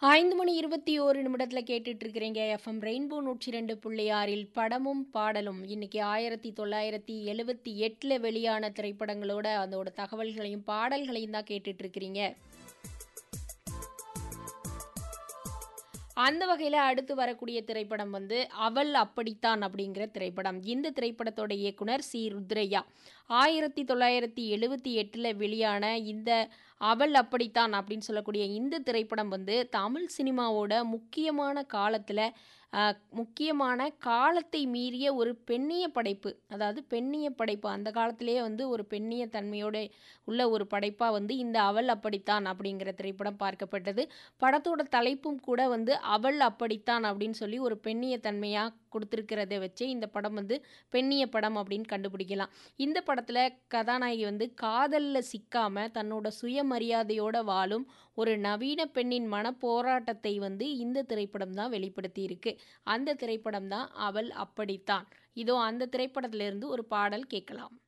ஐந்து மணி இருபத்தி ஓரு நிமிடத்தில் கேட்டுட்டு இருக்கிறீங்க எஃப்எம் ரெயின்போ நூற்றி ரெண்டு புள்ளி ஆறில் படமும் பாடலும் இன்னைக்கு ஆயிரத்தி தொள்ளாயிரத்தி எழுவத்தி எட்டில் வெளியான திரைப்படங்களோட அதோட தகவல்களையும் பாடல்களையும் தான் கேட்டுட்டு இருக்கிறீங்க அந்த வகையில் அடுத்து வரக்கூடிய திரைப்படம் வந்து அவள் அப்படித்தான் அப்படிங்கிற திரைப்படம் இந்த திரைப்படத்தோட இயக்குனர் சி ருத்ரையா ஆயிரத்தி தொள்ளாயிரத்தி எழுவத்தி எட்டில் வெளியான இந்த அவள் அப்படித்தான் அப்படின்னு சொல்லக்கூடிய இந்த திரைப்படம் வந்து தமிழ் சினிமாவோட முக்கியமான காலத்தில் முக்கியமான காலத்தை மீறிய ஒரு பெண்ணிய படைப்பு அதாவது பெண்ணிய படைப்பு அந்த காலத்திலேயே வந்து ஒரு பெண்ணிய தன்மையோட உள்ள ஒரு படைப்பாக வந்து இந்த அவள் அப்படித்தான் அப்படிங்கிற திரைப்படம் பார்க்கப்பட்டது படத்தோட தலைப்பும் கூட வந்து அவள் அப்படித்தான் அப்படின்னு சொல்லி ஒரு பெண்ணிய தன்மையாக கொடுத்துருக்கிறத வச்சு இந்த படம் வந்து பெண்ணிய படம் அப்படின்னு கண்டுபிடிக்கலாம் இந்த படத்தில் கதாநாயகி வந்து காதலில் சிக்காமல் தன்னோட சுயமரியாதையோட வாழும் ஒரு நவீன பெண்ணின் மன போராட்டத்தை வந்து இந்த திரைப்படம் தான் வெளிப்படுத்தி இருக்கு அந்த திரைப்படம் தான் அவள் அப்படித்தான் இதோ அந்த திரைப்படத்திலிருந்து ஒரு பாடல் கேட்கலாம்